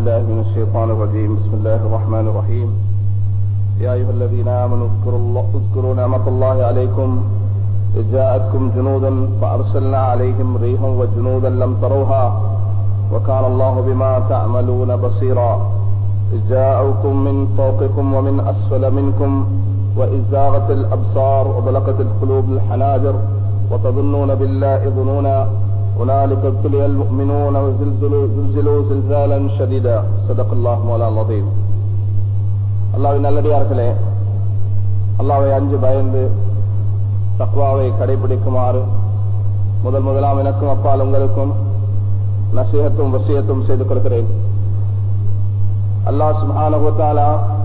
بالله من الشيطان الرجيم بسم الله الرحمن الرحيم يا أيها الذين آمنوا اذكروا, الله اذكروا نعمة الله عليكم إذ جاءتكم جنودا فأرسلنا عليهم ريحا وجنودا لم تروها وكان الله بما تعملون بصيرا إذ جاءوكم من فوقكم ومن أسفل منكم وإذ زاغت الأبصار وبلغت القلوب الحناجر وتظنون بالله ظنونا هنالك ابتلي المؤمنون وزلزلوا زلزلوا زلزالا شديدا صدق الله مولانا العظيم அல்லாவின் நல்லடியார்களே அல்லாவை அஞ்சு பயந்து தக்வாவை கடைபிடிக்குமாறு முதல் முதலாம் எனக்கும் அப்பால் உங்களுக்கும் நசீகத்தும் வசியத்தும் செய்து கொடுக்கிறேன் அல்லாஹ் சுபானுவத்தாலா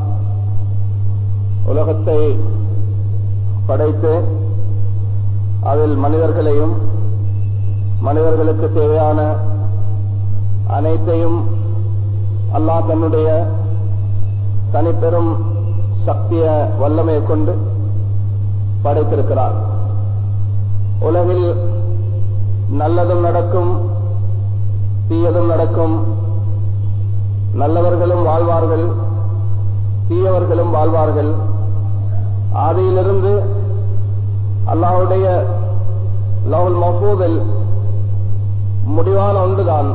உலகத்தை படைத்து அதில் மனிதர்களையும் மனிதர்களுக்கு தேவையான அனைத்தையும் அல்லாஹ் தன்னுடைய தனிப்பெரும் சக்திய வல்லமையை கொண்டு படைத்திருக்கிறார் உலகில் நல்லதும் நடக்கும் தீயதும் நடக்கும் நல்லவர்களும் வாழ்வார்கள் தீயவர்களும் வாழ்வார்கள் ஆதியிலிருந்து அல்லாஹுடைய லவுல் மசூதில் முடிவான ஒன்றுதான்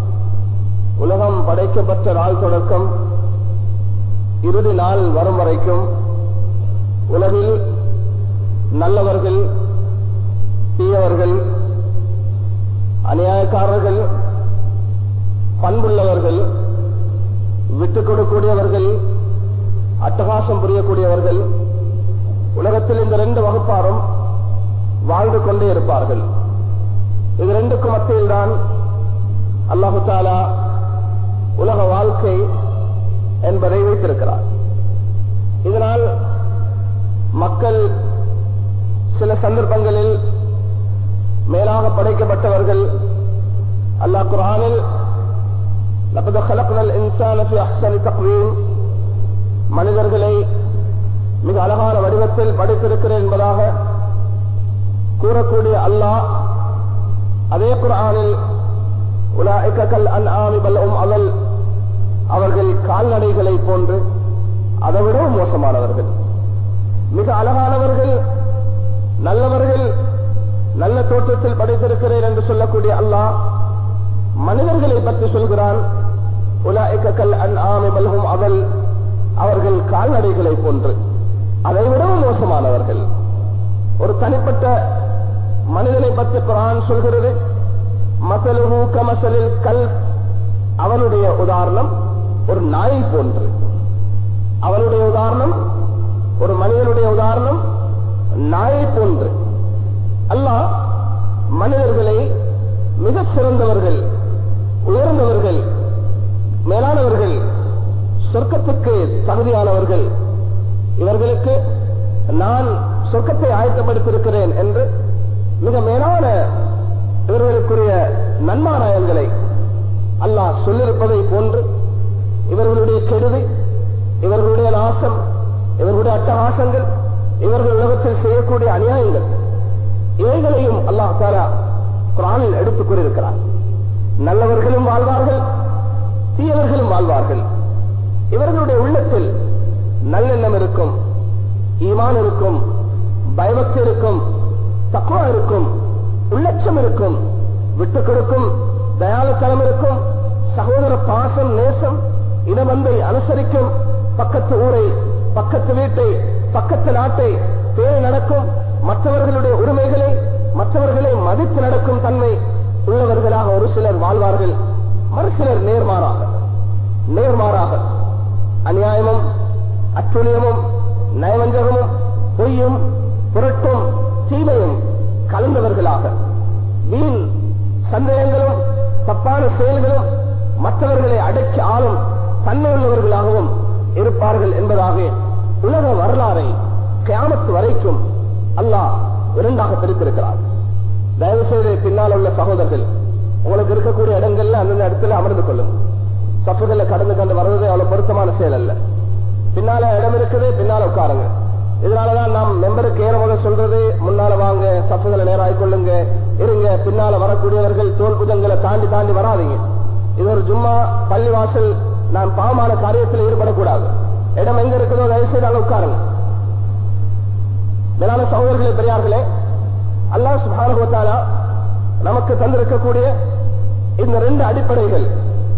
உலகம் படைக்கப்பட்ட நாள் தொடக்கம் இறுதி நாள் வரும் வரைக்கும் உலகில் நல்லவர்கள் தீயவர்கள் அநியாயக்காரர்கள் பண்புள்ளவர்கள் விட்டுக் கொடுக்கக்கூடியவர்கள் அட்டகாசம் புரியக்கூடியவர்கள் உலகத்தில் இந்த ரெண்டு வகுப்பாரும் வாழ்ந்து கொண்டே இருப்பார்கள் இது ரெண்டுக்கும் மத்தியில் தான் அல்லாஹு தாலா உலக வாழ்க்கை என்பதை வைத்திருக்கிறார் இதனால் மக்கள் சில சந்தர்ப்பங்களில் மேலாக படைக்கப்பட்டவர்கள் அல்லாஹ் குரானில் لقد خلقنا الانسان في احسن تقويم மனிதர்களை மிக அழகான வடிவத்தில் படைத்திருக்கிறேன் என்பதாக கூறக்கூடிய அல்லாஹ் அதே குரானில் உலாய்க்கல் அன் ஆமிபல்லும் அலல் அவர்கள் கால்நடைகளை போன்று அதை விடவும் மோசமானவர்கள் மிக அழகானவர்கள் நல்லவர்கள் நல்ல தோற்றத்தில் படைத்திருக்கிறேன் என்று சொல்லக்கூடிய அல்லாஹ் மனிதர்களை பற்றி சொல்கிறான் உலாய்க்கல் அன் ஆமிபல்கும் அவள் அவர்கள் கால்நடைகளை போன்று அதை விடவும் மோசமானவர்கள் ஒரு தனிப்பட்ட மனிதனை பற்றி குரான் சொல்கிறது மசலுஹு கமசலில் கல் அவனுடைய உதாரணம் ஒரு நாயை போன்று அவனுடைய உதாரணம் ஒரு மனிதனுடைய உதாரணம் நாயை போன்று அல்லாஹ் மனிதர்களை மிக சிறந்தவர்கள் உயர்ந்தவர்கள் மேலானவர்கள் சொர்க்கத்துக்கு தகுதியானவர்கள் இவர்களுக்கு நான் சொர்க்கத்தை ஆயத்தப்படுத்தியிருக்கிறேன் என்று மிக மேலான இவர்களுக்குரிய நன்மாராயங்களை அல்லாஹ் சொல்லியிருப்பதை போன்று இவர்களுடைய கெடுதி இவர்களுடைய நாசம் இவர்களுடைய அட்டகாசங்கள் இவர்கள் உலகத்தில் செய்யக்கூடிய அநியாயங்கள் இவைகளையும் அல்லாஹ் தாரா குரானில் எடுத்துக் கூறியிருக்கிறார் நல்லவர்களும் வாழ்வார்கள் தீயவர்களும் வாழ்வார்கள் இவர்களுடைய உள்ளத்தில் நல்லெண்ணம் இருக்கும் ஈமான் இருக்கும் பயபக்தி இருக்கும் தக்குவா இருக்கும் உள்ளட்சம் இருக்கும் விட்டுக் கொடுக்கும் தயாலத்தனம் இருக்கும் சகோதர பாசம் நேசம் இனமந்தை அனுசரிக்கும் பக்கத்து ஊரை பக்கத்து வீட்டை பக்கத்து நாட்டை பேணி நடக்கும் மற்றவர்களுடைய உரிமைகளை மற்றவர்களை மதித்து நடக்கும் தன்மை உள்ளவர்களாக ஒரு சிலர் வாழ்வார்கள் மறு சிலர் நேர்மாறாக நேர்மாறாக அநியாயமும் அச்சுழியமும் நயவஞ்சகமும் பொய்யும் புரட்டும் தீமையும் கலந்தவர்களாக வீண் சந்தேகங்களும் தப்பான செயல்களும் மற்றவர்களை அடக்கி ஆளும் தன்மை உள்ளவர்களாகவும் இருப்பார்கள் என்பதாக உலக வரலாறை கியாமத்து வரைக்கும் அல்லாஹ் இரண்டாக பிரித்திருக்கிறார் தயவு செய்து பின்னால் உள்ள சகோதரர்கள் உங்களுக்கு இருக்கக்கூடிய இடங்கள்ல அந்தந்த இடத்துல அமர்ந்து கொள்ளும் சப்புகளை கடந்து கண்டு வர்றது அவ்வளவு பொருத்தமான செயல் அல்ல பின்னால இடம் இருக்குது பின்னால உட்காருங்க இதனாலதான் நாம் மெம்பருக்கு ஏறும்போது சொல்றது முன்னால வாங்க சப்புகளை நேராய் கொள்ளுங்க இருங்க பின்னால வரக்கூடியவர்கள் தோல் புஜங்களை தாண்டி தாண்டி வராதீங்க இது ஒரு ஜும்மா பள்ளி வாசல் நான் பாவமான காரியத்தில் ஈடுபடக்கூடாது இடம் எங்க இருக்குதோ தயவு செய்து அங்க உட்காருங்க மேலான சகோதரர்களே பெரியார்களே அல்லாஹ் சுபானுவத்தாலா நமக்கு தந்திருக்கக்கூடிய இந்த ரெண்டு அடிப்படைகள்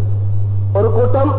ஒரு கூட்டம்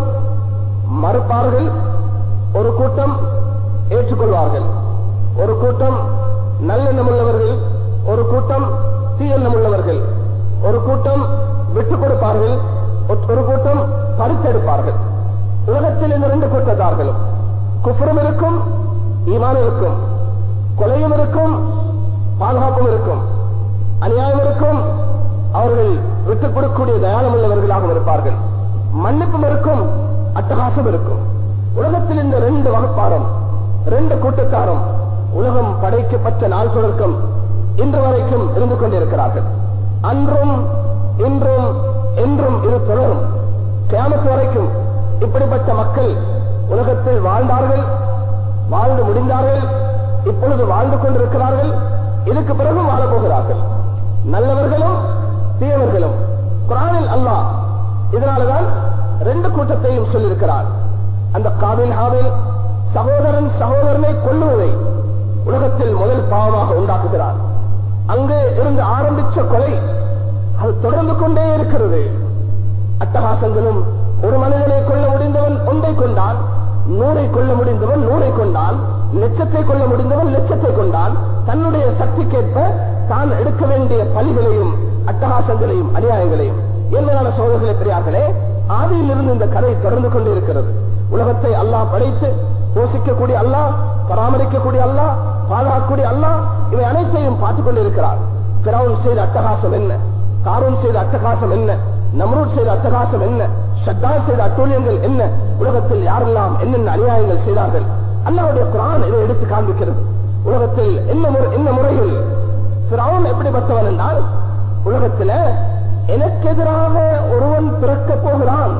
மறுப்பார்கள் ஒரு கூட்டம் ஏற்றுக்கொள்வார்கள் ஒரு கூட்டம் நல்லெண்ணம் உள்ளவர்கள் ஒரு கூட்டம் தீயெண்ணம் உள்ளவர்கள் ஒரு கூட்டம் விட்டுக் கொடுப்பார்கள் ஒரு கூட்டம் பறித்தெடுப்பார்கள் உலகத்தில் இந்த ரெண்டு கூட்டத்தார்களும் குஃபரும் இருக்கும் ஈமான் இருக்கும் கொலையும் இருக்கும் பாதுகாப்பும் இருக்கும் அநியாயம் இருக்கும் அவர்கள் விட்டுக் கொடுக்கக்கூடிய தயாளம் உள்ளவர்களாகவும் இருப்பார்கள் மன்னிப்பும் இருக்கும் அட்டகாசம் இருக்கும் உலகத்தில் இந்த ரெண்டு வகுப்பாரும் ரெண்டு கூட்டத்தாரும் உலகம் படைக்கப்பட்ட நாள் தொடக்கம் இன்று வரைக்கும் இருந்து கொண்டிருக்கிறார்கள் அன்றும் இன்றும் என்றும் இது தொடரும் கிராமத்து வரைக்கும் இப்படிப்பட்ட மக்கள் உலகத்தில் வாழ்ந்தார்கள் வாழ்ந்து முடிந்தார்கள் இப்பொழுது வாழ்ந்து கொண்டிருக்கிறார்கள் இதுக்கு பிறகும் வாழப் போகிறார்கள் நல்லவர்களும் தீயவர்களும் குரானில் அல்லாஹ் இதனாலதான் ரெண்டு கூட்டத்தையும் சொல்லியிருக்கிறார் அந்த காபில் ஹாவில் சகோதரன் சகோதரனை கொல்லுவதை உலகத்தில் முதல் பாவமாக உண்டாக்குகிறார் அங்கு இருந்து ஆரம்பிச்ச கொலை அது தொடர்ந்து கொண்டே இருக்கிறது அட்டகாசங்களும் ஒரு மனிதனை கொள்ள முடிந்தவன் ஒன்றை கொண்டான் நூறை கொள்ள முடிந்தவன் நூறை கொண்டான் லட்சத்தை கொள்ள முடிந்தவன் லட்சத்தை கொண்டான் தன்னுடைய சக்திக்கேற்ப தான் எடுக்க வேண்டிய பலிகளையும் அட்டகாசங்களையும் அநியாயங்களையும் ஏழ்மையான சோதர்களை பெரியார்களே ஆதியிலிருந்து இந்த கதை தொடர்ந்து கொண்டு இருக்கிறது உலகத்தை அல்லாஹ் படைத்து போஷிக்கக்கூடிய அல்லாஹ் பராமரிக்கக்கூடிய அல்லாஹ் பாதுகாக்கக்கூடிய அல்லாஹ் இவை அனைத்தையும் பார்த்துக் கொண்டிருக்கிறார் பிறவுன் செய்த அட்டகாசம் என்ன காரூன் செய்த அட்டகாசம் என்ன நம்ரூட் செய்த அட்டகாசம் என்ன ஷட்டான் செய்த அட்டூழியங்கள் என்ன உலகத்தில் யாரெல்லாம் என்னென்ன அநியாயங்கள் செய்தார்கள் அல்லாவுடைய குரான் இதை எடுத்து காண்பிக்கிறது உலகத்தில் என்ன முறை என்ன முறையில் பிறவுன் எப்படிப்பட்டவன் என்றால் உலகத்தில் எனக்கு எதிராக ஒருவன் பிறக்க போகிறான்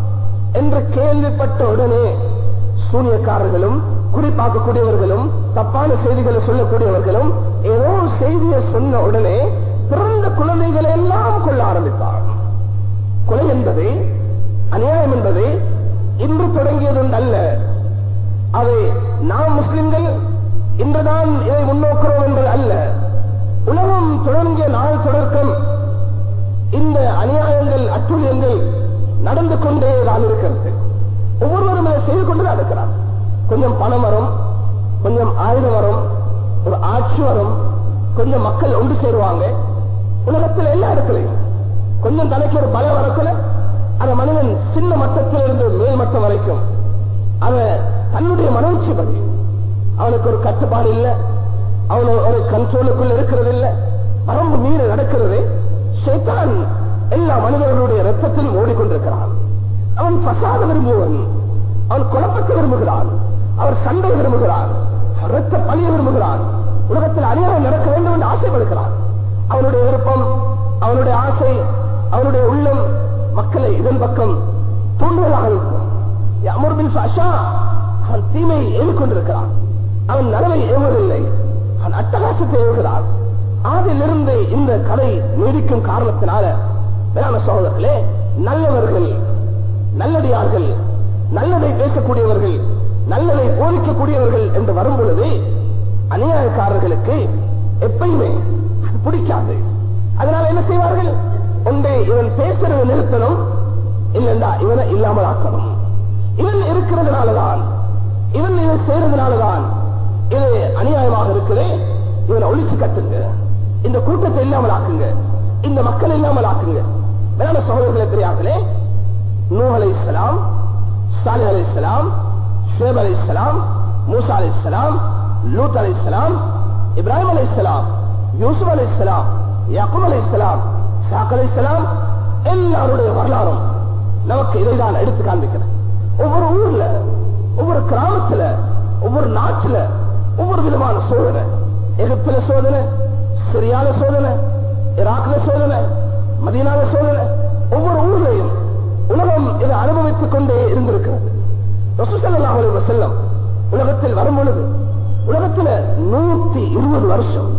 என்று கேள்விப்பட்ட உடனே சூனியக்காரர்களும் குறிப்பாக்கக்கூடியவர்களும் தப்பான செய்திகளை சொல்லக்கூடியவர்களும் ஏதோ செய்தியை சொன்ன உடனே பிறந்த குழந்தைகளை எல்லாம் கொள்ள ஆரம்பித்தார் கொலை என்பது அநியாயம் என்பது இன்று தொடங்கியதுண்டு அல்ல அதை நாம் முஸ்லிம்கள் இன்றுதான் இதை முன்னோக்கிறோம் என்பது அல்ல உலகம் தொடங்கிய நாள் தொடக்கம் இந்த அநியாயங்கள் அட்டுழியங்கள் நடந்து கொண்டே தான் இருக்கிறது ஒவ்வொருவரும் அதை செய்து கொண்டு நடக்கிறார் கொஞ்சம் பணம் வரும் கொஞ்சம் ஆயுதம் வரும் ஒரு ஆட்சி வரும் கொஞ்சம் மக்கள் ஒன்று சேருவாங்க உலகத்தில் எல்லா இடத்துலையும் கொஞ்சம் தலைக்கு ஒரு பலம் வரக்குள்ள அந்த மனிதன் சின்ன மட்டத்தில் இருந்து மேல் மட்டம் வரைக்கும் அவன் தன்னுடைய மனோச்சி படி அவனுக்கு ஒரு கட்டுப்பாடு இல்லை அவன் ஒரு கண்ட்ரோலுக்குள் இருக்கிறது இல்லை வரம்பு மீறி நடக்கிறது சேத்தான் எல்லா மனிதர்களுடைய ரத்தத்திலும் ஓடிக்கொண்டிருக்கிறான் அவன் பசாத விரும்புவன் அவன் குழப்பத்தை விரும்புகிறான் அவர் சண்டை விரும்புகிறான் ரத்த பழிய விரும்புகிறான் உலகத்தில் அநியாயம் நடக்க வேண்டும் என்று ஆசைப்படுகிறான் அவனுடைய விருப்பம் அவனுடைய ஆசை அவனுடைய உள்ளம் மக்களை இதன் பக்கம் தூண்டுவதாக இருக்கும் அமர்பின் அஷா அவன் தீமையை ஏறிக்கொண்டிருக்கிறான் அவன் நலவை ஏவுவதில்லை அவன் அட்டகாசத்தை ஏவுகிறான் அதிலிருந்து இந்த கதை நீடிக்கும் காரணத்தினால வேளாண் சகோதரர்களே நல்லவர்கள் நல்லடியார்கள் நல்லதை பேசக்கூடியவர்கள் நல்லதை போதிக்கக்கூடியவர்கள் என்று வரும் பொழுது அநியாயக்காரர்களுக்கு எப்பயுமே அது பிடிக்காது அதனால என்ன செய்வார்கள் ஒன்றே இவன் பேசுறதை நிறுத்தணும் இல்லைண்டா இவனை இல்லாமல் ஆக்கணும் இவன் இருக்கிறதுனாலதான் இவன் இதை செய்யறதுனாலதான் இது அநியாயமாக இருக்குது இவனை ஒழிச்சு கட்டுங்க இந்த கூட்டத்தை இல்லாமல் ஆக்குங்க இந்த மக்கள் இல்லாமல் ஆக்குங்க வேளாண் சகோதரர்களை தெரியாமலே நூ அலை இஸ்லாம் சாலி அலை இஸ்லாம் ஷேப் அலை இஸ்லாம் மூசா அலை இஸ்லாம் லூத் அலை இஸ்லாம் இப்ராஹிம் அலை இஸ்லாம் யூசுப் அலை இஸ்லாம் யாக்கும் அலை இஸ்லாம் சாக் அலை இஸ்லாம் எல்லாருடைய வரலாறும் நமக்கு இதைதான் எடுத்து காண்பிக்கிறேன் ஒவ்வொரு ஊர்ல ஒவ்வொரு கிராமத்துல ஒவ்வொரு நாட்டுல ஒவ்வொரு விதமான சோதனை எகிப்துல சோதனை சிரியால சோதனை ஈராக்ல சோதனை மதீனால சோதனை ஒவ்வொரு ஊர்லையும் உலகம் இதை அனுபவித்துக் கொண்டே இருந்திருக்கிறது ரசூசல்லாஹ் செல்லம் உலகத்தில் வரும் பொழுது உலகத்தில் நூத்தி இருபது வருஷம்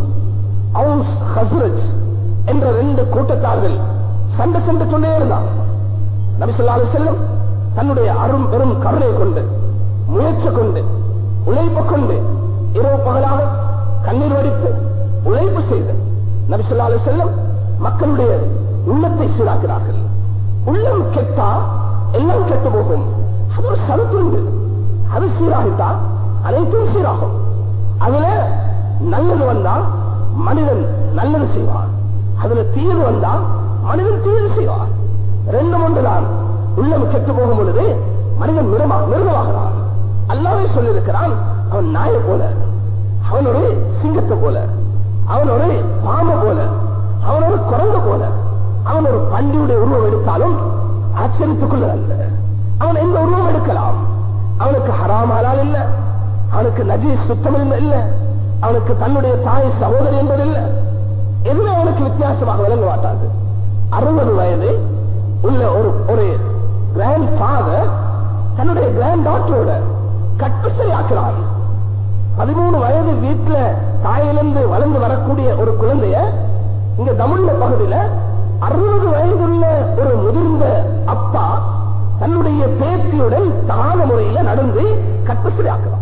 அவுஸ் ஹஸ்ரஜ் என்ற ரெண்டு கூட்டத்தார்கள் சண்டை சண்டை கொண்டே இருந்தாங்க நபிசல்லாஹு செல்லம் தன்னுடைய அரும் பெரும் கருணை கொண்டு முயற்சி கொண்டு உழைப்பு கொண்டு இரவு பகலாக கண்ணீர் வடித்து உழைப்பு செய்து நபிசுல்லா அலி செல்லம் மக்களுடைய உள்ளத்தை சீராக்கிறார்கள் உள்ளம் கெட்டா எல்லாம் கெட்டு போகும் அது ஒரு சருத்துண்டு அது சீராகிட்டா அனைத்தும் சீராகும் அதுல நல்லது வந்தா மனிதன் நல்லது செய்வான் அதுல தீயது வந்தா மனிதன் தீயது செய்வான் ரெண்டு ஒன்றுதான் உள்ளம் கெட்டு போகும் பொழுது மனிதன் மிருமா மிருகமாகிறான் அல்லாவே சொல்லியிருக்கிறான் அவன் நாயை போல அவன் ஒரு சிங்கத்தை போல அவன் ஒரு பாம்பு போல அவன் ஒரு குரங்கு போல அவன் ஒரு பண்டியுடைய உருவம் எடுத்தாலும் ஆச்சரியத்துக்குள்ள அல்ல அவன் எந்த உருவம் எடுக்கலாம் அவனுக்கு ஹராம் ஹலால் இல்ல அவனுக்கு நஜி சுத்தம் இல்ல அவனுக்கு தன்னுடைய தாய் சகோதரி என்பது இல்ல எதுவுமே அவனுக்கு வித்தியாசமாக விளங்க மாட்டாது அறுபது வயது உள்ள ஒரு ஒரு கிராண்ட் ஃபாதர் தன்னுடைய கிராண்ட் டாக்டரோட கட்டுசரி ஆக்கிறான் பதிமூணு வயது வீட்டுல தாயிலிருந்து வளர்ந்து வரக்கூடிய ஒரு குழந்தைய இங்க தமிழ்ல பகுதியில அறுபது வயதுள்ள ஒரு முதிர்ந்த அப்பா தன்னுடைய பேத்தியுடன் தகாத முறையில நடந்து கட்டுசரி ஆக்குறான்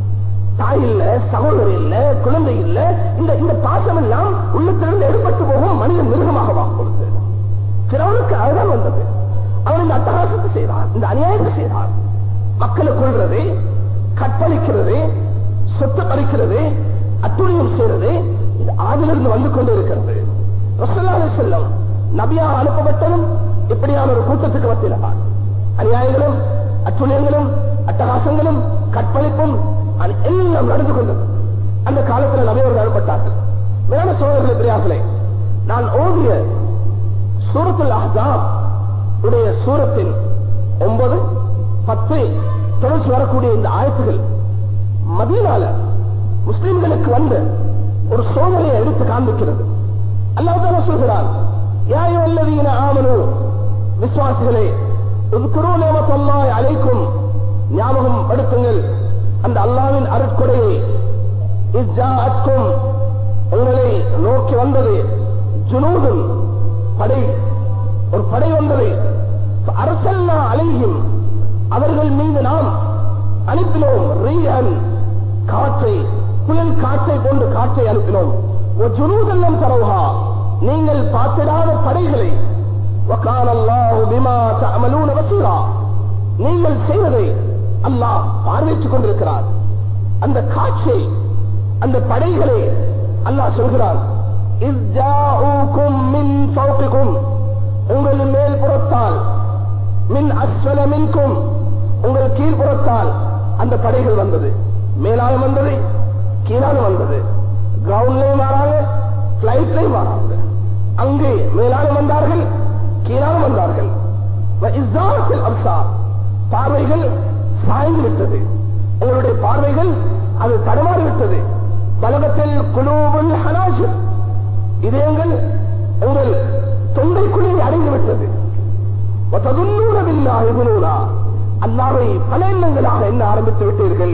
தாய் இல்ல சகோதரி இல்ல குழந்தை இல்ல இந்த இந்த பாசம் எல்லாம் உள்ளத்திலிருந்து எடுபட்டு போகும் மனித மிருகமாக வாக்குறது பிறவனுக்கு அதுதான் வந்தது அவன் இந்த அட்டகாசத்தை செய்தான் இந்த அநியாயத்தை செய்தான் மக்களை கொள்றது கற்பழிக்கிறது சொத்து பறிக்கிறது அத்துணியம் செய்யறது இது ஆதிலிருந்து வந்து கொண்டு இருக்கிறது ரசல்லாத செல்லம் நபியாக அனுப்பப்பட்டதும் இப்படியான ஒரு கூட்டத்துக்கு வத்தினார் அநியாயங்களும் அத்துணியங்களும் அட்டகாசங்களும் கற்பழிப்பும் அது எல்லாம் நடந்து கொண்டது அந்த காலத்தில் நபியவர்கள் அனுப்பட்டார்கள் மேலான சோழர்கள் பெரியார்களே நான் ஓதிய சூரத்துல் அஹாப் உடைய சூரத்தின் ஒன்பது பத்து தொடர்ச்சி வரக்கூடிய இந்த ஆயத்துகள் மதியனால முஸ்லிம்களுக்கு வந்த ஒரு சோதனையை எடுத்து காண்பிக்கிறது அல்லாஹ் சொல்கிறான் யாயோ அல்லதீன ஆமனு விசுவாசிகளே உதுக்குரோ நேமத்தல்லாய் அழைக்கும் ஞாபகம் படுத்துங்கள் அந்த அல்லாவின் அருட்கொடையை இஸ்ஜாஅத்கும் உங்களை நோக்கி வந்தது ஜுனூதும் படை ஒரு படை வந்தது அரசல்லா அலையும் அவர்கள் மீது நாம் அனுப்பினோம் ரீயன் காற்றை புயல் காற்றை போன்று காற்றை அனுப்பினோம் ஒரு ஜுனூதெல்லாம் தரவுகா நீங்கள் பார்த்திடாத படைகளை وَكَانَ اللَّهُ بِمَا تَعْمَلُونَ بَصِيرًا நீங்கள் செய்வதை அல்லாஹ் பார்வைத்துக் கொண்டிருக்கிறார் அந்த காட்சை அந்த படைகளை அல்லாஹ் சொல்கிறார் إِذْ جَاءُوكُمْ مِنْ فَوْقِكُمْ உங்கள் மேல் புறத்தால் மின் அஸ்வல மின்கும் உங்கள் கீழ்புறத்தால் அந்த படைகள் வந்தது மேலாலும் வந்தது கீழாலும் வந்தது கிரவுண்ட்லையும் வராங்க பிளைட்லையும் வராங்க அங்கே மேலாலும் வந்தார்கள் கீழாலும் வந்தார்கள் இஸ்ஸாத்தில் அப்சார் பார்வைகள் சாய்ந்து விட்டது உங்களுடைய பார்வைகள் அது தடுமாறி விட்டது பலகத்தில் குலூபுல் ஹனாஜிர் இதயங்கள் உங்கள் தொண்டைக்குள்ளே அடைந்து விட்டது அல்லாவை பல எண்ணங்களாக என்ன ஆரம்பித்து விட்டீர்கள்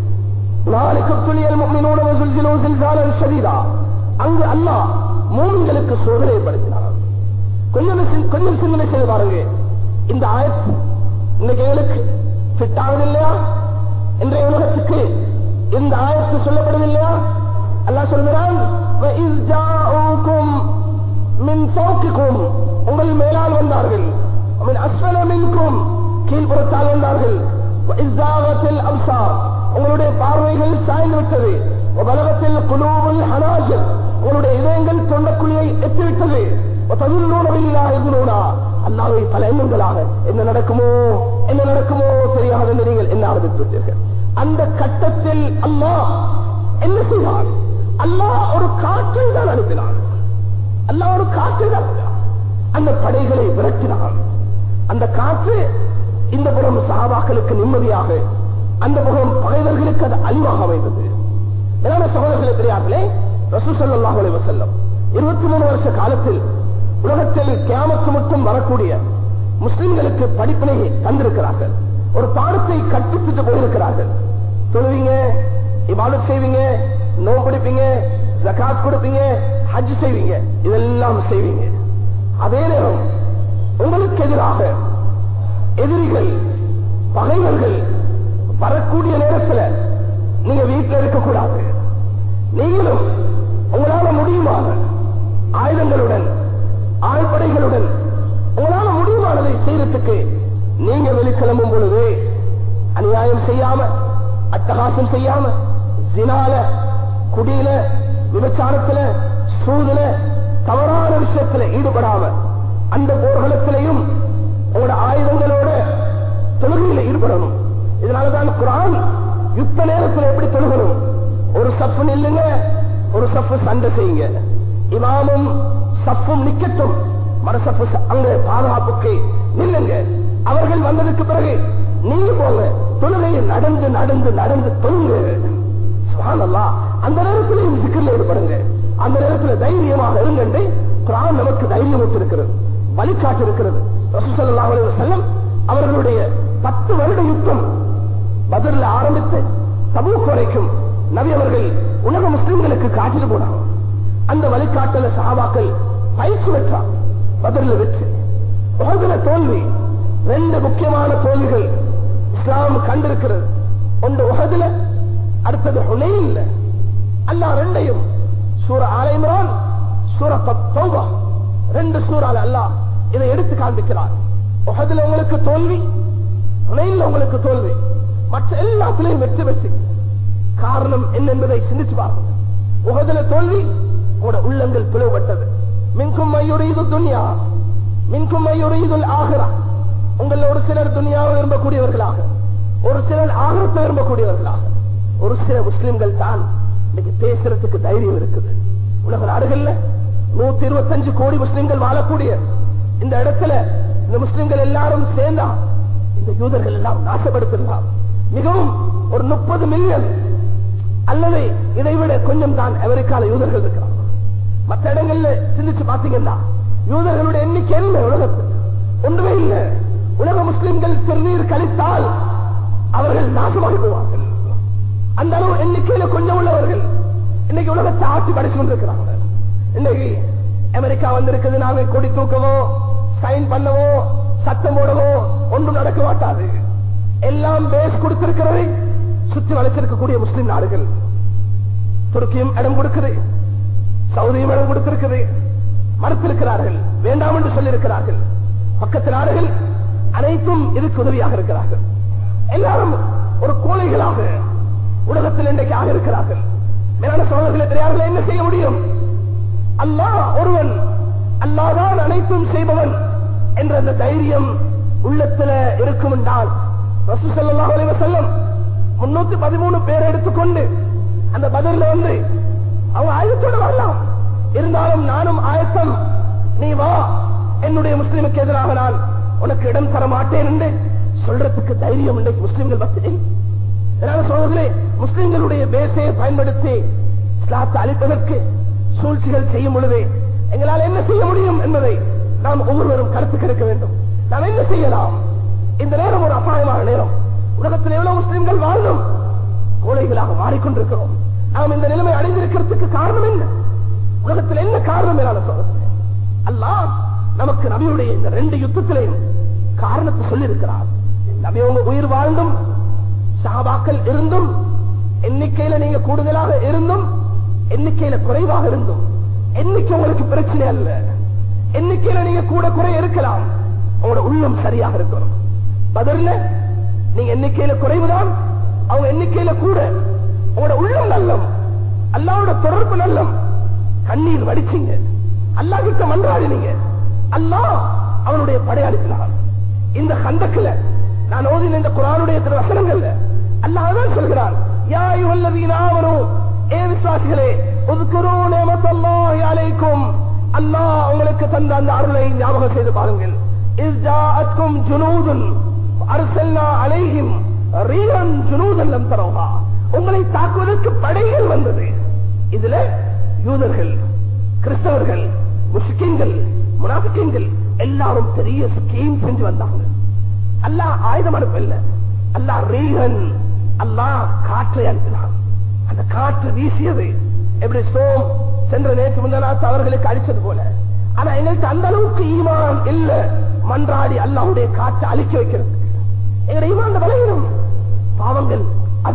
அங்கு அல்லாஹ் மூமின்களுக்கு சோதனைப்படுத்தினார் கொஞ்சம் சி- கொஞ்சம் சிந்தனை செய்து பாருங்க இந்த ஆயத்து இன்னைக்கு எங்களுக்கு ஃபிட் ஆகுது இல்லையா இன்றைய உலகத்துக்கு இந்த ஆயத்து சொல்லப்படுது இல்லையா அல்லாஹ் சொல்கிறான் وَإِذْ جَاءُوكُمْ மின் ஃபௌகிக்கும் உங்கள் மேலால் வந்தார்கள் மின் அஸ்வல மின்கும் கீழ்புறத்தால் வந்தார்கள் இஸ்ஸாகத்தில் அப்சார் உங்களுடைய பார்வைகள் சாய்ந்து விட்டது பலகத்தில் குலூபுல் ஹனாஜர் உங்களுடைய இதயங்கள் தொண்டக்குழியை எத்திவிட்டது அல்லாவை பல எண்ணங்களாக என்ன நடக்குமோ என்ன நடக்குமோ தெரியாது என்று நீங்கள் என்ன ஆரம்பித்து விட்டீர்கள் அந்த கட்டத்தில் அல்லாஹ் என்ன செய்வான் அல்லாஹ் ஒரு காற்றை தான் அனுப்பினான் அல்லாஹ் ஒரு காற்றை தான் அனுப்பினான். அந்த படைகளை விரட்டினான் அந்த காற்று இந்த புறம் சஹாபாக்களுக்கு நிம்மதியாக அந்த புறம் பகைவர்களுக்கு அது அழிவாக அமைந்தது மேலான சகோதரர்களே பெரியார்களே ரசூசல்லாஹ் அலைஹி வஸல்லம் இருபத்தி மூணு வருஷ காலத்தில் உலகத்தில் கியாமத்து மட்டும் வரக்கூடிய முஸ்லிம்களுக்கு படிப்பினை தந்திருக்கிறார்கள் ஒரு பாடத்தை கற்பித்துட்டு போயிருக்கிறார்கள் தொழுவீங்க இபாதத் செய்வீங்க நோம்பு பிடிப்பீங்க ஜகாத் கொடுப்பீங்க ஹஜ் செய்வீங்க இதெல்லாம் செய்வீங்க அதே நேரம் உங்களுக்கு எதிராக எதிரிகள் பகைவர்கள் வரக்கூடிய நேரத்துல நீங்க வீட்டில் இருக்கக்கூடாது நீங்களும் உங்களால முடியுமான ஆயுதங்களுடன் ஆழ்படைகளுடன் உங்களால முடியுமானதை செய்யறதுக்கு நீங்க வெளிக்கிளம்பும் பொழுது அநியாயம் செய்யாம அட்டகாசம் செய்யாம ஜினால குடியில விபச்சாரத்துல சூதுல தவறான விஷயத்துல ஈடுபடாம அந்த போர்க்களத்திலையும் உங்களோட ஆயுதங்களோட தொழுகையில ஈடுபடணும் இதனாலதான் குரான் யுத்த நேரத்தில் எப்படி தொழுகணும் ஒரு சப்பு நில்லுங்க ஒரு சப்பு சண்டை செய்யுங்க இமாமும் சப்பும் நிக்கட்டும் மறுசப்பு அங்க பாதுகாப்புக்கு நில்லுங்க அவர்கள் வந்ததுக்கு பிறகு நீங்க போங்க தொழுகையை நடந்து நடந்து நடந்து தொழுங்க சுபானல்லா அந்த நேரத்திலையும் சிக்கல்ல ஈடுபடுங்க அந்த நேரத்தில் தைரியமாக இருங்கண்டு குரான் நமக்கு தைரியம் வச்சிருக்கிறது வழிகாட்டு இருக்கிறது ரசூசல்லா செல்லம் அவர்களுடைய பத்து வருட யுத்தம் பதில ஆரம்பித்து தபூக் வரைக்கும் நபி அவர்கள் உலக முஸ்லிம்களுக்கு காட்டிட்டு போனாங்க அந்த வழிகாட்டல சஹாபாக்கள் பயிற்சி பெற்றார் பதில வெற்றி உலகில தோல்வி ரெண்டு முக்கியமான தோல்விகள் இஸ்லாம் கண்டிருக்கிறது ஒன்று உகதுல அடுத்தது ஹுனைன்ல அல்லா ரெண்டையும் சூர ஆலைமரான் சூர தௌபா ரெண்டு சூறால அல்லாஹ் இதை எடுத்து காண்பிக்கிறார் உகதுல உங்களுக்கு தோல்வி ஹுனைன்ல உங்களுக்கு தோல்வி மற்ற எல்லாத்திலையும் வெற்றி பெற்று காரணம் என்ன என்பதை சிந்திச்சு பாருங்க உகதுல தோல்வி உங்களோட உள்ளங்கள் பிளவுபட்டது மின்கும் மையுறையுது துன்யா மின்கும் மையுறையுது ஆகிறா உங்கள ஒரு சிலர் துனியாவை விரும்பக்கூடியவர்களாக ஒரு சிலர் ஆகரத்தை விரும்பக்கூடியவர்களாக ஒரு சில முஸ்லிம்கள் தான் இன்னைக்கு பேசுறதுக்கு தைரியம் இருக்குது உலக நாடுகள்ல நூத்தி இருபத்தஞ்சு கோடி முஸ்லிம்கள் வாழக்கூடிய இந்த இடத்துல இந்த முஸ்லிம்கள் எல்லாரும் சேர்ந்தா இந்த யூதர்கள் எல்லாம் நாசப்படுத்திடலாம் மிகவும் ஒரு முப்பது மில்லியன் அல்லது இதை விட கொஞ்சம் தான் அமெரிக்கால யூதர்கள் இருக்கிறாங்க மற்ற இடங்கள்ல சிந்திச்சு பாத்தீங்கன்னா யூதர்களுடைய எண்ணிக்கை என்ன உலகத்தில் ஒன்றுமே இல்லை உலக முஸ்லிம்கள் சிறுநீர் கழித்தால் அவர்கள் நாசமாகி போவார்கள் அந்த அளவு எண்ணிக்கையில கொஞ்சம் உள்ளவர்கள் இன்னைக்கு உலகத்தை ஆட்டி படிச்சு கொண்டிருக்கிறாங்க இன்னைக்கு அமெரிக்கா வந்திருக்குது நாங்க கொடி தூக்கவோ சைன் பண்ணவோ சத்தம் போடவோ ஒன்றும் நடக்க மாட்டாது எல்லாம் பேஸ் கொடுத்திருக்கிறது சுத்தி வளைச்சிருக்கக்கூடிய முஸ்லிம் நாடுகள் துருக்கியும் இடம் கொடுக்குது சவுதியும் இடம் கொடுத்திருக்குது மறுத்திருக்கிறார்கள் வேண்டாம் என்று சொல்லியிருக்கிறார்கள் பக்கத்து நாடுகள் அனைத்தும் இதுக்கு உதவியாக இருக்கிறார்கள் எல்லாரும் ஒரு கோழைகளாக உலகத்தில் இன்றைக்கு ஆக இருக்கிறார்கள் மேலான சோழர்களை தெரியார்கள் என்ன செய்ய முடியும் அல்லாஹ் ஒருவன் அல்லாதான் அனைத்தும் செய்பவன் என்ற அந்த தைரியம் உள்ளத்துல இருக்கும் என்றால் ரசூ ஸல்லல்லாஹு அலைஹி வஸல்லம் முன்னூத்தி பதிமூணு பேரை எடுத்துக்கொண்டு அந்த பதில வந்து அவங்க ஆயுதத்தோடு வரலாம் இருந்தாலும் நானும் ஆயத்தம் நீ வா என்னுடைய முஸ்லிமுக்கு எதிராக நான் உனக்கு இடம் தர மாட்டேன் என்று சொல்றதுக்கு தைரியம் இன்றைக்கு முஸ்லிம்கள் மத்தியில் இதனால சோதர்களே முஸ்லிம்களுடைய பேசையை பயன்படுத்தி இஸ்லாத்தை அளிப்பதற்கு சூழ்ச்சிகள் செய்யும் பொழுது எங்களால் என்ன செய்ய முடியும் என்பதை நாம் ஒவ்வொருவரும் கருத்து கெடுக்க வேண்டும் நாம் என்ன செய்யலாம் இந்த நேரம் ஒரு அபாயமான நேரம் உலகத்தில் எவ்வளவு முஸ்லிம்கள் வாழ்ந்தும் கோழைகளாக மாறிக்கொண்டிருக்கிறோம் நாம் இந்த நிலைமை அடைந்திருக்கிறதுக்கு காரணம் என்ன உலகத்தில் என்ன காரணம் மேலான சோதனை அல்லாஹ் நமக்கு நபியுடைய இந்த ரெண்டு யுத்தத்திலையும் காரணத்தை சொல்லியிருக்கிறார் நபி உங்க உயிர் வாழ்ந்தும் சாபாக்கள் இருந்தும் எண்ணிக்கையில நீங்க கூடுதலாக இருந்தும் எண்ணிக்கையில குறைவாக இருந்தும் எண்ணிக்கை உங்களுக்கு பிரச்சனை அல்ல எண்ணிக்கையில நீங்க கூட குறை இருக்கலாம் உங்களோட உள்ளம் சரியாக இருக்கணும் பதில நீங்க எண்ணிக்கையில குறைவுதான் அவங்க எண்ணிக்கையில கூட உங்களோட உள்ளம் நல்லம் அல்லாவோட தொடர்பு நல்லம் கண்ணீர் வடிச்சீங்க அல்லா கிட்ட மன்றாடினீங்க அல்லாஹ் அவனுடைய படையளிக்கிறான் இந்த கந்தக்குல நான் ஓதின இந்த குரானுடைய திரு வசனங்கள்ல அல்லாஹ் தான் சொல்கிறான் யா அய்யுஹல்லதீன ஆமனூ ஏ விசுவாசிகளே உذ்குரூ நிஅமத்தல்லாஹி அலைக்கும் அல்லாஹ் உங்களுக்கு தந்த அந்த அருளை ஞாபகம் செய்து பாருங்கள் இஸ் ஜாஅத்கும் ஜுனூதுன் அர்சல்னா அலைஹிம் ரீரன் ஜுனூதன் லம் தரவுஹா உங்களை தாக்குவதற்கு படைகள் வந்தது இதுல யூதர்கள் கிறிஸ்தவர்கள் முஸ்லிம்கள் முனாபிக்கங்கள் எல்லாரும் பெரிய ஸ்கீம் செஞ்சு வந்தாங்க அல்லாஹ் ஆயுதம் அனுப்பல அல்லாஹ் ரீகன் அல்லாஹ் காற்றை அனுப்பினான் அந்த காற்று வீசியது எப்படி ஸ்டோம் சென்ற நேற்று முந்தநாத்து அவர்களுக்கு அழிச்சது போல ஆனா எங்களுக்கு அந்த அளவுக்கு ஈமான் இல்ல மன்றாடி அல்லாஹ்வுடைய காற்றை அழிக்க வைக்கிறதுக்கு எங்களுடைய ஈமான் விலை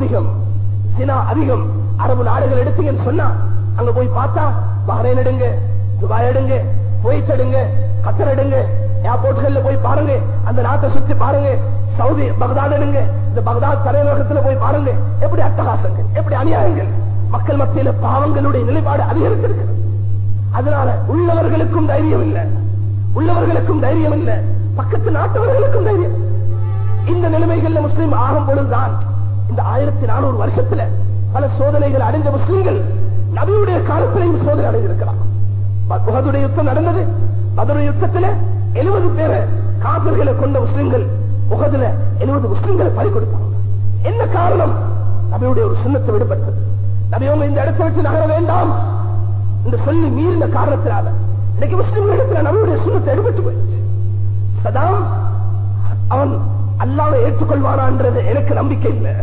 அதிகம் சினா அதிகம் அரபு நாடுகள் எடுத்தீங்கன்னு சொன்னா அங்க போய் பார்த்தா பஹ்ரைன் எடுங்க துபாய் எடுங்க குவைத் எடுங்க கத்தர் எடுங்க ஏர்போர்ட்கள்ல போய் பாருங்க அந்த நாட்டை சுத்தி பாருங்க சவுதி பகதாத் எடுங்க இந்த பகதாத் தலைநகரத்துல போய் பாருங்க எப்படி அட்டகாசங்கள் எப்படி அநியாயங்கள் மக்கள் மத்தியில பாவங்களுடைய நிலைப்பாடு அதிகரித்திருக்கிறது அதனால உள்ளவர்களுக்கும் தைரியம் இல்லை உள்ளவர்களுக்கும் தைரியம் இல்லை பக்கத்து நாட்டவர்களுக்கும் தைரியம் இந்த நிலைமைகள்ல முஸ்லீம் ஆகும் பொழுதுதான் இந்த ஆயிரத்தி நானூறு வருஷத்துல பல சோதனைகள் அடைஞ்ச முஸ்லீம்கள் நபியுடைய காலத்திலையும் சோதனை அடைந்திருக்கலாம் உகதுடைய யுத்தம் நடந்தது மதுரை யுத்தத்துல எழுபது பேரை காதல்களை கொண்ட முஸ்லிம்கள் உகதுல எழுபது முஸ்லிம்களை பறி கொடுத்தாங்க என்ன காரணம் நபியுடைய ஒரு சுண்ணத்தை விடுபட்டது நபி அவங்க இந்த இடத்தை வச்சு நகர வேண்டாம் இந்த சொல்லி மீறின காரணத்தினால இன்னைக்கு முஸ்லிம்கள் இடத்துல நபியுடைய சுண்ணத்தை எடுபட்டு போயிடுச்சு சதாம் அவன் அல்லாவை ஏற்றுக்கொள்வானான்றது எனக்கு நம்பிக்கை இல்லை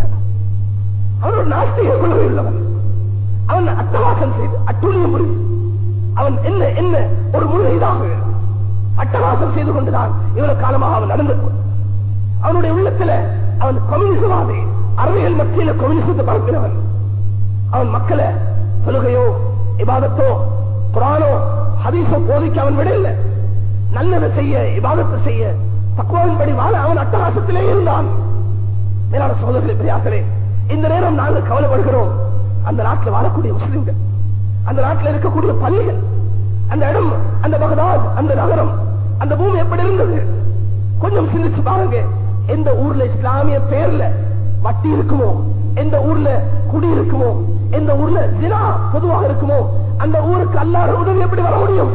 அவன் ஒரு நாஸ்திக கொள்கை உள்ளவன் அவன் அட்டவாசம் செய்து அட்டுழியம் புரிந்து அவன் என்ன என்ன ஒரு முழுதாக அட்டகாசம் செய்து கொண்டுதான் இவ்வளவு காலமாக அவன் நடந்து கொண்டான். அவனுடைய உள்ளத்துல அவன் கம்யூனிசவாதி அறிவியல் மத்தியில கம்யூனிசத்தை பரப்பினவன் அவன் மக்களை தொழுகையோ இபாதத்தோ குரானோ ஹதீஸோ போதிக்க அவன் விடல நல்லதை செய்ய இபாதத்தை செய்ய தக்குவாவின்படி வாழ அவன் அட்டகாசத்திலே இருந்தான் மேலான சோதர்களே பெரியார்களே இந்த நேரம் நாங்கள் கவலைப்படுகிறோம் அந்த நாட்டில் வாழக்கூடிய முஸ்லிம்கள் அந்த நாட்டில் இருக்கக்கூடிய பள்ளிகள் அந்த இடம் அந்த பகதாத் அந்த நகரம் அந்த பூமி எப்படி இருந்தது கொஞ்சம் சிந்திச்சு பாருங்க எந்த ஊர்ல இஸ்லாமிய பேர்ல வட்டி இருக்குமோ எந்த ஊர்ல குடி இருக்குமோ எந்த ஊர்ல ஜினா பொதுவாக இருக்குமோ அந்த ஊருக்கு அல்லாத உதவி எப்படி வர முடியும்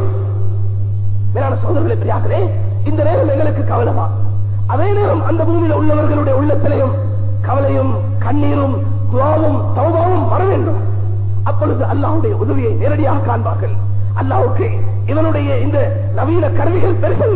மேலான சோதரர்களை பெரியார்களே இந்த நேரம் எங்களுக்கு கவலைமா அதே நேரம் அந்த பூமியில உள்ளவர்களுடைய உள்ளத்திலையும் கவலையும் கண்ணீரும் துவாவும் தௌபாவும் வர வேண்டும் அப்பொழுது அல்லாஹ்வுடைய உதவியை நேரடியாக காண்பார்கள் அல்லாஹ்வுக்கு இவனுடைய இந்த நவீன கருவிகள் பெருசல்ல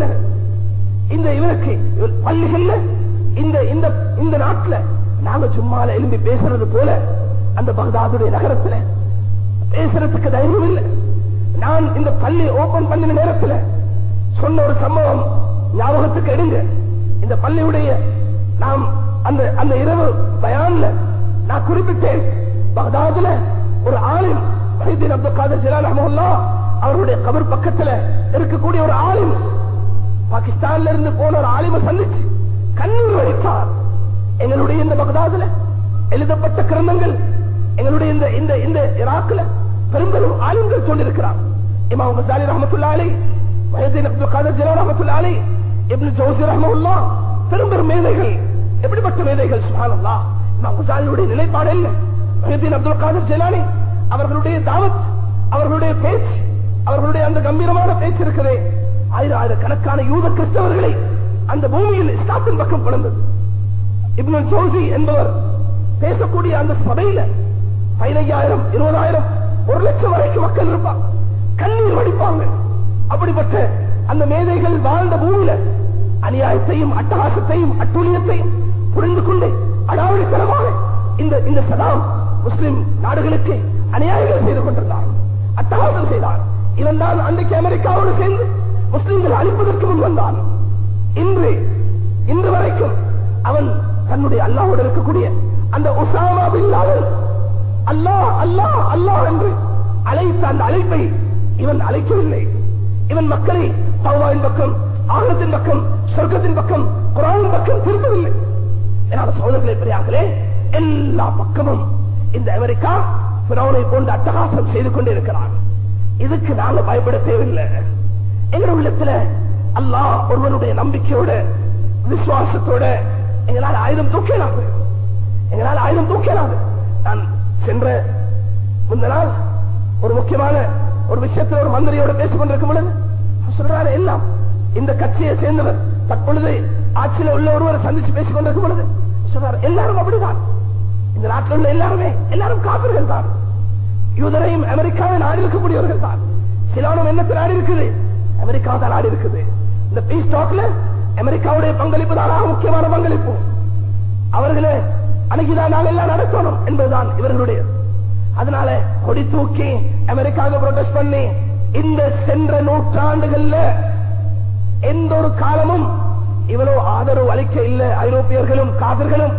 இந்த இவனுக்கு இவன் பள்ளிகள்ல இந்த இந்த இந்த நாட்டுல நாங்க சும்மால எழும்பி பேசுறது போல அந்த பகதாதுடைய நகரத்துல பேசுறதுக்கு தைரியம் இல்லை நான் இந்த பள்ளி ஓபன் பண்ணின நேரத்துல சொன்ன ஒரு சம்பவம் ஞாபகத்துக்கு எடுங்க இந்த பள்ளியுடைய நாம் அந்த அந்த இரவு பயான்ல நான் குறிப்பிட்டேன் பகதாதுல ஒரு ஆளின் வைத்தியன் அப்துல் காதர் ஜிலால் அஹமல்லா அவருடைய கபர் பக்கத்துல இருக்கக்கூடிய ஒரு ஆளின் பாகிஸ்தான்ல இருந்து போன ஒரு ஆலிம சந்திச்சு கண்ணீர் வடித்தார் எங்களுடைய இந்த பகதாதுல எழுதப்பட்ட கிரந்தங்கள் எங்களுடைய இந்த இந்த இந்த இராக்குல பெரும்பெரும் ஆலிம்கள் சொல்லியிருக்கிறார் இமாம் மசாலி ரஹமத்துல்லா அலை வயதீன் அப்துல் காதர் ஜிலால் ரஹமத்துல்லா அலை இப்னு ஜோசி ரஹமல்லா பெரும்பெரும் மேதைகள் எப்படிப்பட்ட மேதைகள் சுபானல்லா இமாம் மசாலியுடைய நிலைப்பாடு என்ன வயதீன் அப்துல் காதர் ஜிலானி அவர்களுடைய தாவத் அவர்களுடைய பேச்சு அவர்களுடைய அந்த கம்பீரமான பேச்சு இருக்கிறதே ஆயிரம் ஆயிரக்கணக்கான யூத கிறிஸ்தவர்களை அந்த பூமியில் இஸ்லாத்தின் பக்கம் கொண்டது இப்னு ஜோசி என்பவர் பேசக்கூடிய அந்த சபையில பதினையாயிரம் இருபதாயிரம் ஒரு லட்சம் வரைக்கும் மக்கள் இருப்பாங்க கண்ணீர் வடிப்பாங்க அப்படிப்பட்ட அந்த மேதைகள் வாழ்ந்த பூமியில அநியாயத்தையும் அட்டகாசத்தையும் அட்டுழியத்தையும் புரிந்து கொண்டு அடாவடித்தனமாக இந்த இந்த சதாம் முஸ்லிம் நாடுகளுக்கு அநியாயங்கள் செய்து கொண்டிருந்தார் அட்டகாசம் செய்தார் இவன் தான் அன்றைக்கு அமெரிக்காவோடு சேர்ந்து முஸ்லிம்கள் அழிப்பதற்கு முன் வந்தான் இன்று இன்று வரைக்கும் அவன் தன்னுடைய அல்லாவோடு இருக்கக்கூடிய அந்த உசாமா பின் லாதன் அல்லாஹ் அல்லாஹ் அல்லாஹ் என்று அழைத்த அந்த அழைப்பை இவன் அழைக்கவில்லை இவன் மக்களை தௌவாவின் பக்கம் ஆகத்தின் பக்கம் சொர்க்கத்தின் பக்கம் குரானின் பக்கம் திருப்பவில்லை என்னால் சோதர்களை பெரியார்களே எல்லா பக்கமும் இந்த அமெரிக்கா பிறவனை போன்ற அட்டகாசம் செய்து கொண்டே இருக்கிறான் இதுக்கு நாங்க பயப்பட தேவையில்லை எங்க உள்ளத்துல அல்லாஹ் ஒருவனுடைய நம்பிக்கையோட விசுவாசத்தோட எங்களால் ஆயுதம் தூக்கலாது எங்களால் ஆயுதம் தூக்கலாது நான் சென்ற முந்த நாள் ஒரு முக்கியமான ஒரு விஷயத்தில் ஒரு மந்திரியோட பேசிக் கொண்டிருக்கும் பொழுது அவர் சொல்றாரு எல்லாம் இந்த கட்சியை சேர்ந்தவர் தற்பொழுது ஆட்சியில் உள்ள ஒருவர் சந்திச்சு பேசிக் கொண்டிருக்கும் பொழுது சொல்றாரு எல்லாரும் அப்படிதான் இந்த நாட்டில் உள்ள எல்லாருமே எல்லாரும் காப்பீர்கள் தான் யூதரையும் அமெரிக்காவை நாடி இருக்கக்கூடியவர்கள் தான் சிலானும் என்னத்தில் நாடி இருக்குது அமெரிக்கா தான் நாடி இருக்குது இந்த பீஸ் டாக்ல அமெரிக்காவுடைய பங்களிப்பு தான் முக்கியமான பங்களிப்பு அவர்களே அணுகிதான் நாங்கள் எல்லாம் நடத்தணும் என்பதுதான் இவர்களுடைய அதனால கொடி தூக்கி அமெரிக்காவை ப்ரொடெஸ்ட் பண்ணி இந்த சென்ற நூற்றாண்டுகள்ல எந்த ஒரு காலமும் இவ்வளவு ஆதரவு அளிக்க இல்ல ஐரோப்பியர்களும் காதர்களும்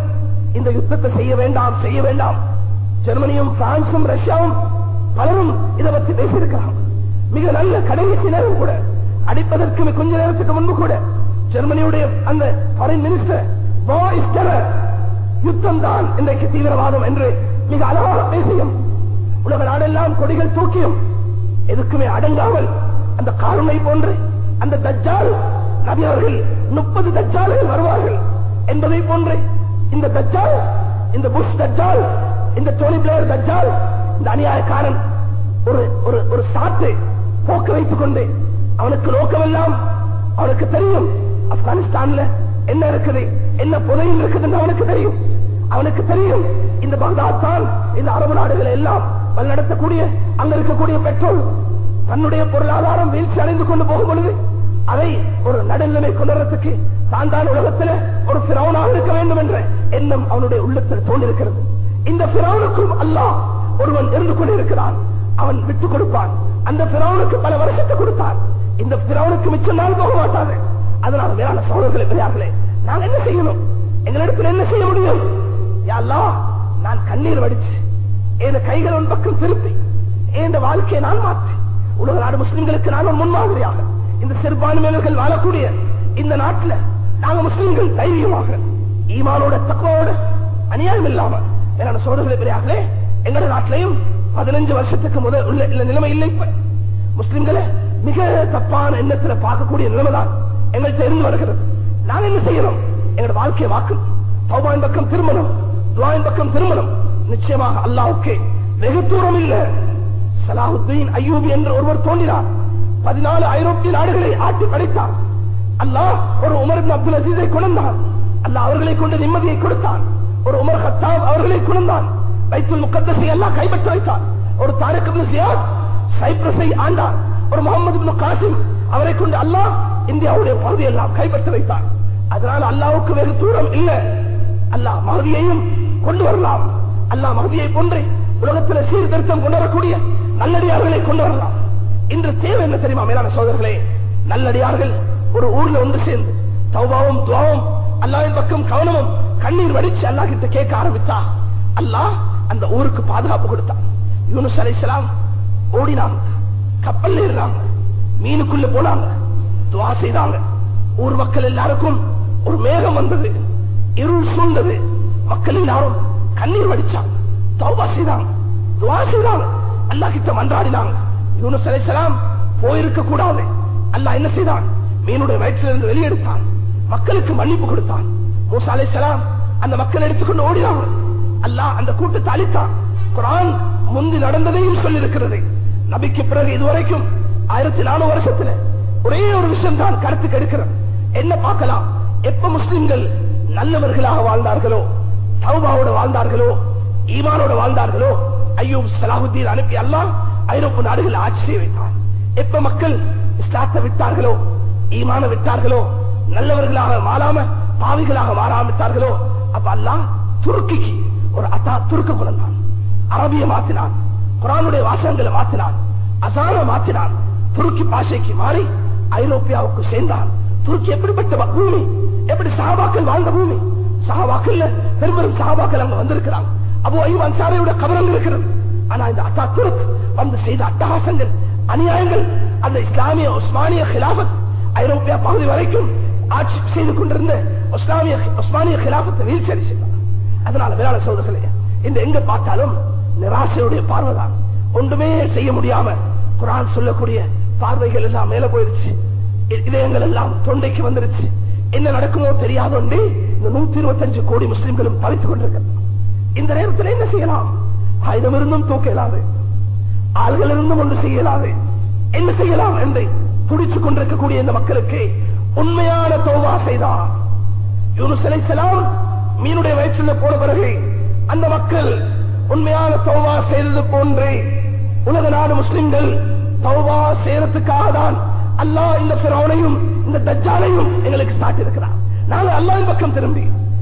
இந்த யுத்தத்தை செய்ய வேண்டாம் செய்ய வேண்டாம் ஜெர்மனியும் பிரான்சும் ரஷ்யாவும் பலரும் இதை பற்றி பேசியிருக்கிறாங்க மிக நல்ல கடைசி நேரம் கூட அடிப்பதற்கு கொஞ்ச நேரத்துக்கு முன்பு கூட ஜெர்மனியுடைய அந்த ஃபாரின் மினிஸ்டர் வாய்ஸ் டெரர் யுத்தம் தான் இன்றைக்கு தீவிரவாதம் என்று மிக அழகாக பேசியும் உலக நாடெல்லாம் கொடிகள் தூக்கியும் எதுக்குமே அடங்காமல் அந்த காருணை போன்று அந்த தஜ்ஜால் நபி அவர்கள் முப்பது தஜ்ஜால்கள் வருவார்கள் என்பதை போன்று இந்த தஜ்ஜால் இந்த புஷ் தஜ்ஜால் இந்த டோனி பிளேயர் தஜ்ஜால் இந்த அநியாயக்காரன் ஒரு ஒரு ஒரு சாட்டை போக்க வைத்துக் கொண்டு அவனுக்கு நோக்கமெல்லாம் அவனுக்கு தெரியும் ஆப்கானிஸ்தான்ல என்ன இருக்குது என்ன புதையில் இருக்குதுன்னு அவனுக்கு தெரியும் அவனுக்கு தெரியும் இந்த பகதாத் தான் இந்த அரபு நாடுகளை எல்லாம் வழிநடத்தக்கூடிய அங்க இருக்கக்கூடிய பெட்ரோல் தன்னுடைய பொருளாதாரம் வீழ்ச்சி அடைந்து கொண்டு போகும் பொழுது அதை ஒரு நடுநிலைமை கொண்டுறதுக்கு தான் தான் உலகத்தில் ஒரு பிறவனாக இருக்க வேண்டும் என்ற எண்ணம் அவனுடைய உள்ளத்தில் தோன்றிருக்கிறது இந்த பிறவனுக்கும் அல்லாஹ் ஒருவன் இருந்து கொண்டிருக்கிறான் அவன் விட்டுக் கொடுப்பான் அந்த பிறவனுக்கு பல வருஷத்தை கொடுத்தான் இந்த பிறவனுக்கு மிச்சம் நாள் போக மாட்டாது அதனால வேளாண் சோழர்களை பெரியார்களே நாங்க என்ன செய்யணும் எங்களிடத்தில் என்ன செய்ய முடியும் யா அல்லாஹ், நான் கண்ணீர் வடிச்சு என் கைகள் உன் பக்கம் திருப்பி என் வாழ்க்கையை நான் மாற்றி உலக நாடு முஸ்லிம்களுக்கு நான் ஒரு முன்மாதிரியாக இந்த சிறுபான்மையினர்கள் வாழக்கூடிய இந்த நாட்டில் நாங்க முஸ்லிம்கள் தைரியமாக ஈமானோட தக்குவோட அநியாயம் இல்லாம என்னோட சோதனை பெரியார்களே எங்களோட நாட்டிலையும் பதினஞ்சு வருஷத்துக்கு முதல் உள்ள இல்ல நிலைமை இல்லை இப்ப முஸ்லிம்களை மிக தப்பான எண்ணத்துல பார்க்கக்கூடிய நிலைமைதான் எங்கள்கிட்ட இருந்து வருகிறது நாங்க என்ன செய்யறோம் எங்களோட வாழ்க்கையை வாக்கும் தௌபாயின் பக்கம் திருமணம் துவாயின் பக்கம் திருமணம் நிச்சயமாக அல்லாவுக்கு வெகு தூரம் இல்ல சலாஹுத்தீன் அய்யூபி என்று ஒருவர் தோன்றினார் பதினாலு ஐரோப்பிய நாடுகளை ஆட்டி படைத்தார் அல்லாஹ் ஒரு உமர் இப்னு அப்துல் அசீஸை கொண்டான் அல்லாஹ் அவர்களை கொண்டு நிம்மதியை கொடுத்தான் ஒரு உமர் ஹத்தாப் அவர்களை கொண்டான் பைத்துல் முக்கத்தஸை அல்லாஹ் கைப்பற்ற வைத்தான் ஒரு தாரிக் இப்னு ஜியாத் சைப்ரஸை ஆண்டார் ஒரு முகமது இப்னு காசிம் அவரை கொண்டு அல்லாஹ் இந்தியாவுடைய பகுதியை எல்லாம் கைப்பற்ற வைத்தார் அதனால அல்லாவுக்கு வெகு தூரம் இல்ல அல்லாஹ் மகதியையும் கொண்டு வரலாம் அல்லாஹ் மகதியை போன்றே உலகத்தில் சீர்திருத்தம் கொண்டு வரக்கூடிய நல்லடியார்களை கொண்டு வரலாம் இன்று தேவை என்ன தெரியுமா மேலான சோதர்களே நல்லடியார்கள் ஒரு ஊர்ல ஒன்று சேர்ந்து தௌபாவும் துவாவும் அல்லாவின் பக்கம் கவனமும் கண்ணீர் வடிச்சு அல்லாஹ் கிட்ட கேட்க ஆரம்பித்தா அல்லாஹ் அந்த ஊருக்கு பாதுகாப்பு கொடுத்தான் யூனுஸ் அலைஹிஸ்ஸலாம் ஓடினாங்க கப்பல் ஏறினாங்க மீனுக்குள்ள போனாங்க துவா செய்தாங்க ஊர் மக்கள் எல்லாருக்கும் ஒரு மேகம் வந்தது இருள் சூழ்ந்தது மக்கள் எல்லாரும் கண்ணீர் வடிச்சாங்க தௌபா செய்தாங்க துவா செய்தாங்க அல்லாஹ் கிட்ட மன்றாடினாங்க யூனுஸ் அலைஹிஸ்ஸலாம் போயிருக்க கூடாது அல்லாஹ் என்ன செய்தான் மீனுடைய வயிற்றிலிருந்து வெளியெடுத்தான் மக்களுக்கு மன்னிப்பு கொடுத்தான் மூசா அலைஹிஸ்ஸலாம் அந்த மக்கள் எடுத்துக்கொண்டு ஓடினாங்க அல்லாஹ் அந்த கூட்டத்தை அழித்தான் குரான் முந்தி நடந்ததையும் சொல்லியிருக்கிறது நபிக்கு பிறகு இதுவரைக்கும் ஆயிரத்தி நானூறு வருஷத்துல ஒரே ஒரு விஷயம் தான் கருத்துக்கு எடுக்கிறது என்ன பார்க்கலாம் எப்ப முஸ்லிம்கள் நல்லவர்களாக வாழ்ந்தார்களோ தௌபாவோட வாழ்ந்தார்களோ ஈமானோட வாழ்ந்தார்களோ ஐயூப் சலாஹுத்தீன் அனுப்பி அல்லாஹ் ஐரோப்பிய நாடுகள் ஆட்சி செய்ய வைத்தான் எப்ப மக்கள் இஸ்லாத்தை விட்டார்களோ ஈமான விட்டார்களோ நல்லவர்களாக மாறாம பாவிகளாக மாறாமிட்டார்களோ அப்ப அல்லாஹ் துருக்கிக்கு ஒரு அத்தா துருக்க குழந்தான் அரபிய மாத்தினான் குரானுடைய வாசகங்களை மாத்தினான் அசான மாத்தினான் துருக்கி பாஷைக்கு மாறி ஐரோப்பியாவுக்கு சேர்ந்தான் துருக்கி எப்படிப்பட்ட ப- பூமி எப்படி சஹாபாக்கள் வாழ்ந்த பூமி சஹாபாக்கள் பெரும் பெரும் சஹாபாக்கள் அங்க வந்திருக்கிறாங்க அபு ஐயூப் அன்சாரியோட கபரங்க இருக்கிறது ஆனா இந்த அத்தா துருக் வந்து செய்த அட்டகாசங்கள் அநியாயங்கள் அந்த இஸ்லாமிய உஸ்மானிய கிலாபத் ஐரோப்பியா பகுதி வரைக்கும் ஆட்சி செய்து கொண்டிருந்த உஸ்லாமிய உஸ்மானிய கிலாபத்தை வீழ்ச்சி அடிச்சிருந்தார் அதனால வேளாண் சோதர்களே இந்த எங்க பார்த்தாலும் நிராசையுடைய பார்வைதான் ஒன்றுமே செய்ய முடியாம குரான் சொல்லக்கூடிய பார்வைகள் எல்லாம் மேல போயிருச்சு இ- இதயங்கள் எல்லாம் தொண்டைக்கு வந்துருச்சு என்ன நடக்குமோ தெரியாதோண்டி இந்த நூத்தி இருபத்தஞ்சு கோடி முஸ்லிம்களும் தவித்துக் கொண்டிருக்கிறார் இந்த நேரத்தில் என்ன செய்யலாம் ஆயுதம் இருந்தும் தூக்க இயலாது ஆள்கள் இருந்தும் ஒன்று செய்ய இயலாது என்ன செய்யலாம் என்று துடித்துக் கொண்டிருக்கக்கூடிய இந்த மக்களுக்கு உண்மையான தோவா செய்தார் யூனுஸ் அலைஹிஸ்ஸலாம் மீனுடைய வயிற்றுல போன பிறகு அந்த மக்கள் உண்மையான தௌபா செய்தது போன்றே உலக நாடு முஸ்லிம்கள் தௌபா செய்யறதுக்காக தான் அல்லாஹ் இந்த பிறவனையும் இந்த தஜ்ஜாலையும் எங்களுக்கு சாட்டி இருக்கிறார் நாங்கள் அல்லாஹ்வின் பக்கம் திரும்பி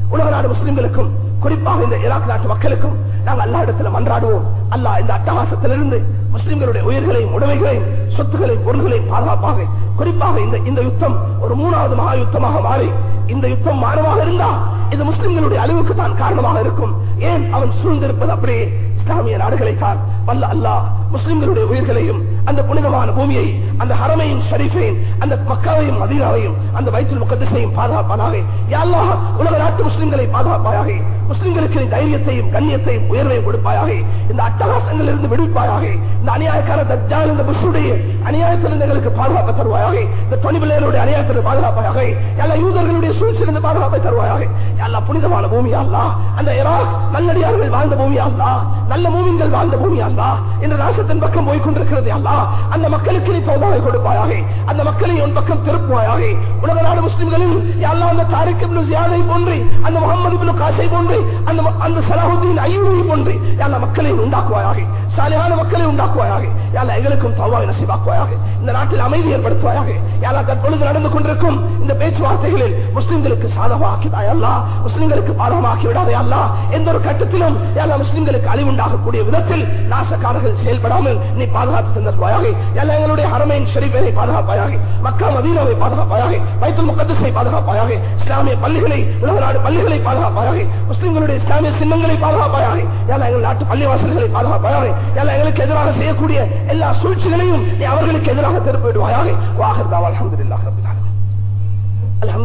உலக நாடு முஸ்லிம்களுக்கும் குறிப்பாக இந்த ஈராக் நாட்டு மக்களுக்கும் நாங்கள் அல்லா இடத்துல மன்றாடுவோம் அல்லாஹ் இந்த அட்டகாசத்திலிருந்து முஸ்லிம்களுடைய உயிர்களையும் உடைமைகளையும் சொத்துக்களையும் பொருள்களையும் பாதுகாப்பாக குறிப்பாக இந்த இந்த யுத்தம் ஒரு மூணாவது மகா யுத்தமாக மாறி இந்த யுத்தம் மாறமாக இருந்தா இது முஸ்லிம்களுடைய அழிவுக்கு தான் காரணமாக இருக்கும் ஏன் அவன் சூழ்ந்திருப்பது அப்படியே இஸ்லாமிய நாடுகளை தான் வல்ல அல்லாஹ் முஸ்லிம்களுடைய உயிர்களையும் அந்த புனிதமான பூமியை அந்த ஹரமையும் ஷரீஃபையும் அந்த மக்காவையும் மதீனாவையும் அந்த வயிற்று முகத்திசையும் பாதுகாப்பானாக யாழ்லாக உலக நாட்டு முஸ்லிம்களை பாதுகாப்பாயாக முஸ்லிம்களுக்கு நீ தைரியத்தையும் கண்ணியத்தையும் உயர்வையும் கொடுப்பாயாக இந்த அட்டகாசங்களில் இருந்து விடுவிப்பாயாக இந்த அநியாயக்கார தஜ்ஜால் இந்த புஷுடைய அநியாயத்திலிருந்து எங்களுக்கு பாதுகாப்பு தருவாயாக இந்த தொனிபிள்ளையருடைய அநியாயத்திலிருந்து பாதுகாப்பாயாக எல்லா யூதர்களுடைய சூழ்ச்சியிலிருந்து பாதுகாப்பை தருவாயாக எல்லா புனிதமான பூமி அல்லா அந்த ஈராக் நல்லடியார்கள் வாழ்ந்த பூமி அல்லா நல்ல மூமின்கள் வாழ்ந்த பூமி அல்லா இந்த நாசத்தின் பக்கம் போய் கொண்டிருக்கிறது அல்லா அந்த மக்களுக்கு நீ தோதாவை கொடுப்பாயாக அந்த மக்களை உன் பக்கம் திருப்புவாயாக உலக நாடு முஸ்லிம்களில் எல்லா அந்த தாரிக் இப்னு ஜியாதை போன்று அந்த முகமது இப்னு காசை போன்று அந்த அந்த சலாஹுத்தீன் ஐயூபி போன்று எல்லா மக்களை உண்டாக்குவாயாக சாலையான மக்களை உண்டாக்குவாயாக யாரா எங்களுக்கும் தவாவை நசிவாக்குவாயாக இந்த நாட்டில் அமைதி ஏற்படுத்துவாயாக யாரா தற்பொழுது நடந்து கொண்டிருக்கும் இந்த பேச்சுவார்த்தைகளில் முஸ்லிம்களுக்கு சாதகமாக்கிதாய் அல்லா முஸ்லிம்களுக்கு பாதகமாக்கி விடாதே அல்லா எந்த ஒரு கட்டத்திலும் எல்லா முஸ்லிம்களுக்கு அழிவுண்டாகக்கூடிய விதத்தில் நாசக்காரர்கள் செயல்படாமல் நீ பாதுகாத்து தந்தருவாயாக எல்லா எங்களுடைய ஹரமையின் ஷெரீஃபை பாதுகாப்பாயாக மக்கா மதீனாவை பாதுகாப்பாயாக வைத்துல் முகத்தஸை பாதுகாப்பாயாக இஸ்லாமிய பள்ளிகளை உலக நாடு பள்ளிகளை பாதுகாப்பாயாக முஸ்லிம்களுடைய இஸ்லாமிய சின்னங்களை பாதுகாப்பாயாக எல்லா எங்கள் நாட்டு பள்ளிவாசல்களை பாதுகாப்பாயாக எல்லா எங்களுக்கு எதிராக செய்யக்கூடிய எல்லா சூழ்ச்சிகளையும் நீ அவர்களுக்கு எதிராக திருப்பிடுவாயாக வாகர்தாவ் அலமதுல்லாஹ் ரபில்